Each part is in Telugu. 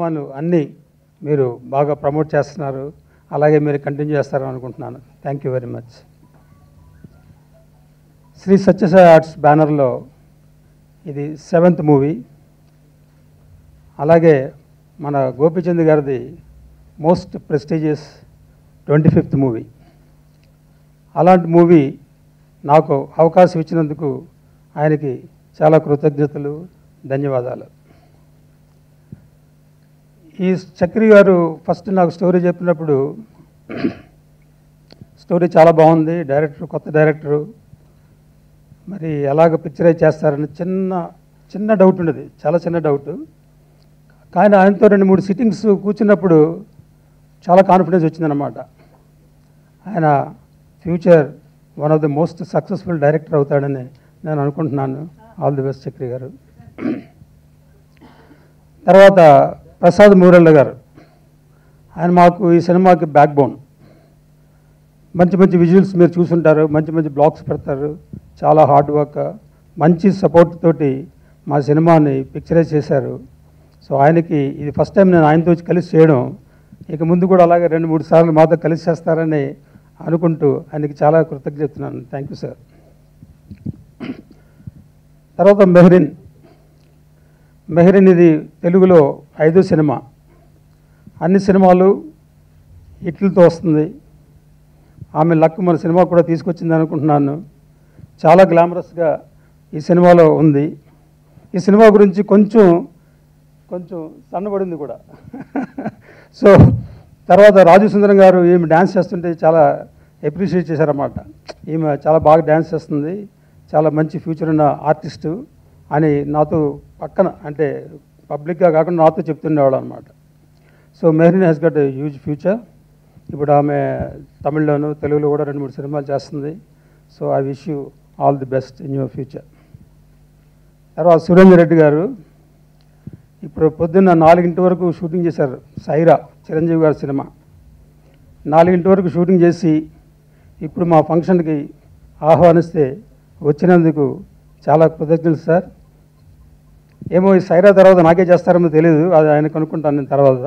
సినిమాలు అన్నీ మీరు బాగా ప్రమోట్ చేస్తున్నారు అలాగే మీరు కంటిన్యూ చేస్తారని అనుకుంటున్నాను thank you very much Shri Sathya Sai arts బ్యానర్లో ఇది సెవెంత్ మూవీ అలాగే మన గోపిచంద్ గారిది most prestigious twenty fifth movie అలాంటి మూవీ నాకు అవకాశం ఇచ్చినందుకు ఆయనకి చాలా కృతజ్ఞతలు ధన్యవాదాలు ఈ చక్రి గారు ఫస్ట్ నాకు స్టోరీ చెప్పినప్పుడు స్టోరీ చాలా బాగుంది డైరెక్టర్ కొత్త డైరెక్టరు మరి ఎలాగ పిక్చరైజ్ చేస్తారని చిన్న చిన్న డౌట్ ఉండేది చాలా చిన్న డౌట్ కానీ ఆయనతో రెండు మూడు సిట్టింగ్స్ కూర్చున్నప్పుడు చాలా కాన్ఫిడెన్స్ వచ్చిందనమాట ఆయన future one of the most successful director అవుతాడని నేను అనుకుంటున్నాను ఆల్ ది బెస్ట్ చక్రి గారు తర్వాత ప్రసాద్ మూరెళ్ళ గారు ఆయన మాకు ఈ సినిమాకి బ్యాక్ బోన్ మంచి మంచి విజువల్స్ మీరు చూసుంటారు మంచి మంచి బ్లాగ్స్ పెడతారు చాలా హార్డ్ వర్క్ మంచి సపోర్ట్ తోటి మా సినిమాని పిక్చరైజ్ చేశారు సో ఆయనకి ఇది ఫస్ట్ టైం నేను ఆయనతో వచ్చి కలిసి చేయడం ఇక ముందు కూడా అలాగే రెండు మూడు సార్లు మాతో కలిసి చేస్తారని అనుకుంటూ ఆయనకి చాలా కృతజ్ఞత చెప్తున్నాను థ్యాంక్ యూ సార్ తర్వాత మెహరిన్ మెహరిన్ ఇది తెలుగులో ఐదో సినిమా అన్ని సినిమాలు హిట్లతో వస్తుంది ఆమె లక్ మన సినిమా కూడా తీసుకొచ్చింది అనుకుంటున్నాను చాలా గ్లామరస్గా ఈ సినిమాలో ఉంది ఈ సినిమా గురించి కొంచెం కొంచెం సన్నబడింది కూడా సో తర్వాత రాజు సుందరం గారు ఈమె డ్యాన్స్ చేస్తుంటే చాలా అప్రిషియేట్ చేశారన్నమాట ఈమె చాలా బాగా డ్యాన్స్ చేస్తుంది చాలా మంచి ఫ్యూచర్ ఉన్న ఆర్టిస్టు అని నాతో పక్కన అంటే పబ్లిక్గా కాకుండా నాతో చెప్తుండేవాడు అనమాట so Mehreen has got huge future ఇప్పుడు ఆమె తమిళ్లోను తెలుగులో కూడా రెండు మూడు సినిమాలు చేస్తుంది so I wish you all the best in your future తర్వాత సురేందర్ రెడ్డి గారు ఇప్పుడు పొద్దున్న నాలుగింటి వరకు షూటింగ్ చేశారు సైరా చిరంజీవి గారి సినిమా నాలుగింటి వరకు షూటింగ్ చేసి ఇప్పుడు మా ఫంక్షన్కి ఆహ్వానిస్తే వచ్చినందుకు చాలా కృతజ్ఞతలు సార్ ఏమో ఈ సైరా తర్వాత నాకే చేస్తారేమో తెలియదు అది ఆయన కనుక్కుంటాను నేను తర్వాత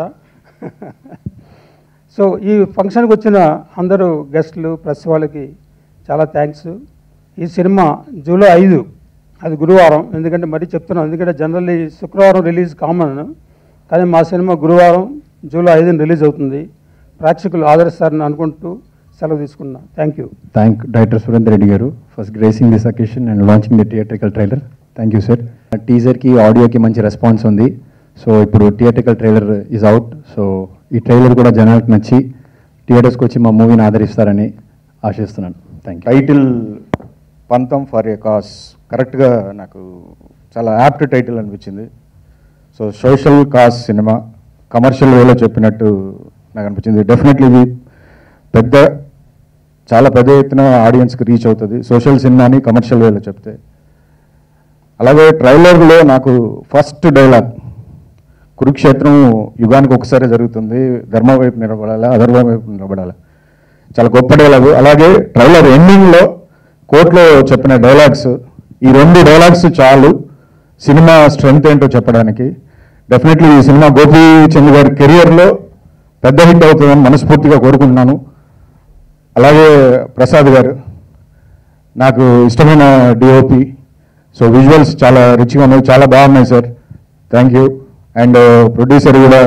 సో ఈ ఫంక్షన్కి వచ్చిన అందరూ గెస్టులు ప్రెస్ వాళ్ళకి చాలా థ్యాంక్స్ ఈ సినిమా జూలై ఐదు అది గురువారం ఎందుకంటే మరీ చెప్తున్నాను ఎందుకంటే జనరల్లీ శుక్రవారం రిలీజ్ కామన్ కానీ మా సినిమా గురువారం జూలై ఐదున రిలీజ్ అవుతుంది ప్రేక్షకులు ఆదరిస్తారని అనుకుంటూ సెలవు తీసుకున్నా thank you thank director Surender Reddy garu first gracing this occasion and launching the theatrical trailer thank you sir టీజర్కి ఆడియోకి మంచి రెస్పాన్స్ ఉంది సో ఇప్పుడు theatrical trailer is out so ఈ ట్రైలర్ కూడా జనాలకు నచ్చి థియేటర్స్కి వచ్చి మా మూవీని ఆదరిస్తారని ఆశిస్తున్నాను thank you title Pantham for a cause కరెక్ట్గా నాకు చాలా యాప్ట్ టైటిల్ అనిపించింది so social cause cinema commercial వేలో చెప్పినట్టు నాకు అనిపించింది డెఫినెట్లీ ఇది పెద్ద చాలా పెద్ద ఎత్తున ఆడియన్స్కి రీచ్ అవుతుంది సోషల్ సినిమాని కమర్షియల్ వేలో చెప్తే అలాగే ట్రైలర్లో నాకు ఫస్ట్ డైలాగ్ కురుక్షేత్రం యుగానికి ఒకసారి జరుగుతుంది ధర్మ వైపు నిలబడాలా అధర్మ వైపు నిలబడాలా చాలా గొప్ప డైలాగు అలాగే ట్రైలర్ ఎండింగ్లో కోర్టులో చెప్పిన డైలాగ్స్ ఈ రెండు డైలాగ్స్ చాలు సినిమా స్ట్రెంగ్త్ ఏంటో చెప్పడానికి డెఫినెట్లీ ఈ సినిమా గోపీ చంద్ గారి కెరియర్లో పెద్ద హిట్ అవుతుందని మనస్ఫూర్తిగా కోరుకుంటున్నాను అలాగే ప్రసాద్ గారు నాకు ఇష్టమైన డిఓపి సో విజువల్స్ చాలా రిచ్గా ఉన్నాయి చాలా బాగున్నాయి sir thank you and producer కూడా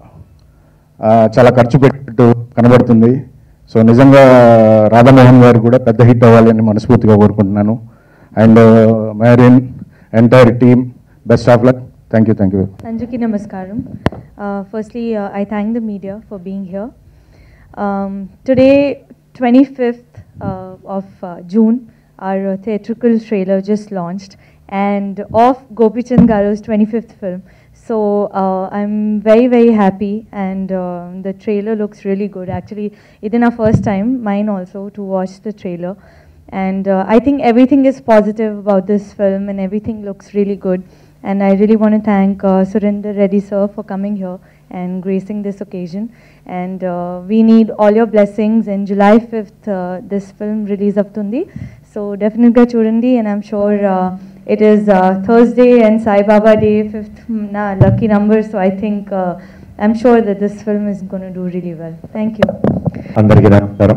ఆ, చాలా ఖర్చు పెట్టినట్టు కనబడుతుంది సో నిజంగా రాధామోహన్ గారు కూడా పెద్ద హిట్ అవ్వాలని మనస్ఫూర్తిగా కోరుకుంటున్నాను and Mehreen entire team best of luck thank you thank you Anjuki Namaskaram. Uh, firstly, uh, I thank the media for being here. Um, today, 25th uh, of uh, June, our uh, theatrical trailer just launched and of Gopichand Garu's 25th film. So uh, I'm very, very happy and uh, the trailer looks really good. Actually, it's in our first time, mine also, to watch the trailer. And uh, I think everything is positive about this film and everything looks really good. And I really want to thank uh, Surinder Reddy sir for coming here and gracing this occasion. And uh, we need all your blessings. And July 5th, uh, this film release Tundi. So definitely churandi and I'm sure uh, it is uh, Thursday and Sai Baba Day, 5th na, lucky number. So I think uh, I'm sure that this film is going to do really well. Thank you. అందరికీ నమస్కారం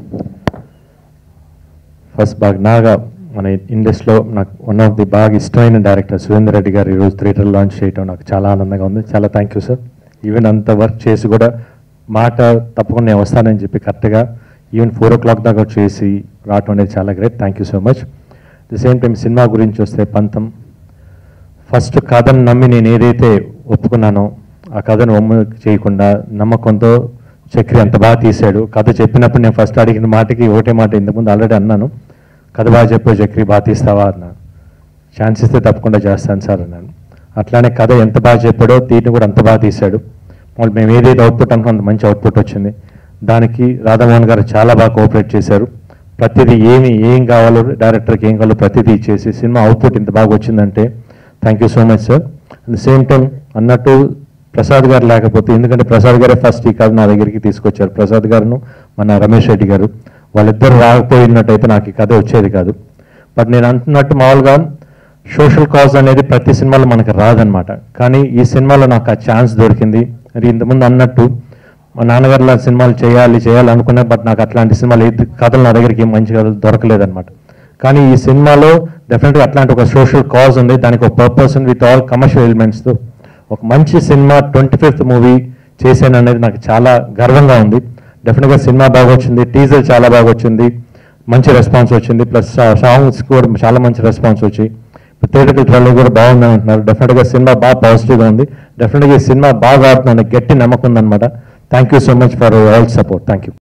ఫస్ట్ బాగా నాగా మన ఇండస్ట్రీలో నాకు వన్ ఆఫ్ ది బాగా ఇష్టమైన డైరెక్టర్ సురేందర్ రెడ్డి గారు ఈరోజు థియేటర్ లాంచ్ చేయడం నాకు చాలా ఆనందంగా ఉంది చాలా థ్యాంక్ యూ సార్ ఈవెన్ అంత వర్క్ చేసి కూడా మాట తప్పకుండా నేను వస్తానని చెప్పి కరెక్ట్గా ఈవెన్ ఫోర్ ఓ క్లాక్ దాకా చేసి రావటం అనేది చాలా great thank you so much the same time cinema గురించి వస్తే పంతం ఫస్ట్ కథను నమ్మి నేను ఏదైతే ఒప్పుకున్నానో ఆ కథను ఒమ్మ చేయకుండా నమ్మకంతో చక్రి అంత బాగా తీశాడు కథ చెప్పినప్పుడు నేను ఫస్ట్ అడిగిన మాటకి ఒకటే మాట ఇంతకుముందు ఆల్రెడీ అన్నాను కథ బాగా చెప్పావు చక్రి బాగా తీస్తావా అన్నాను ఛాన్స్ ఇస్తే తప్పకుండా చేస్తాను సార్ అన్నాను అట్లానే కథ ఎంత బాగా చెప్పాడో తీటిని కూడా అంత బాగా తీశాడు వాళ్ళు మేము ఏదైతే అవుట్పుట్ అనుకున్నాం అంత మంచి అవుట్పుట్ వచ్చింది దానికి రాధామోహన్ గారు చాలా బాగా కోఆపరేట్ చేశారు ప్రతిదీ ఏమి ఏం కావాలో డైరెక్టర్కి ఏం కావాలో ప్రతిదీ ఇచ్చేసి సినిమా అవుట్పుట్ ఇంత బాగా వచ్చిందంటే thank you so much sir at the same time అన్నట్టు ప్రసాద్ గారు లేకపోతే ఎందుకంటే ప్రసాద్ గారే ఫస్ట్ ఈ కథ నా దగ్గరికి తీసుకొచ్చారు ప్రసాద్ గారును మన రమేష్ రెడ్డి గారు వాళ్ళిద్దరు రాకపోయినట్టయితే నాకు ఈ కథ వచ్చేది కాదు బట్ నేను అంటున్నట్టు మామూలుగా సోషల్ కాజ్ అనేది ప్రతి సినిమాలో మనకు రాదనమాట కానీ ఈ సినిమాలో నాకు ఆ ఛాన్స్ దొరికింది మరి ఇంతకుముందు అన్నట్టు మా నాన్నగారు ఇలా సినిమాలు చేయాలి చేయాలి అనుకున్నా బట్ నాకు అట్లాంటి సినిమాలు ఏది కథలు నా దగ్గరికి ఏం మంచి కథలు దొరకలేదన్నమాట కానీ ఈ సినిమాలో డెఫినెట్గా అట్లాంటి ఒక సోషల్ కాజ్ ఉంది దానికి ఒక పర్పస్ ఉంది విత్ ఆల్ కమర్షియల్ ఎలిమెంట్స్తో ఒక మంచి సినిమా ట్వంటీ ఫిఫ్త్ మూవీ చేశాను అనేది నాకు చాలా గర్వంగా ఉంది డెఫినెట్గా సినిమా బాగా వచ్చింది టీజర్ చాలా బాగా వచ్చింది మంచి రెస్పాన్స్ వచ్చింది ప్లస్ సాంగ్స్ కూడా చాలా మంచి రెస్పాన్స్ వచ్చి థియేటర్ ట్రైలర్ కూడా బాగుందని అంటున్నారు డెఫినెట్గా సినిమా బాగా పాజిటివ్గా ఉంది డెఫినెట్గా ఈ సినిమా బాగా ఆడుతున్నాను గట్టి నమ్మకం ఉందన్నమాట thank you so much for all support thank you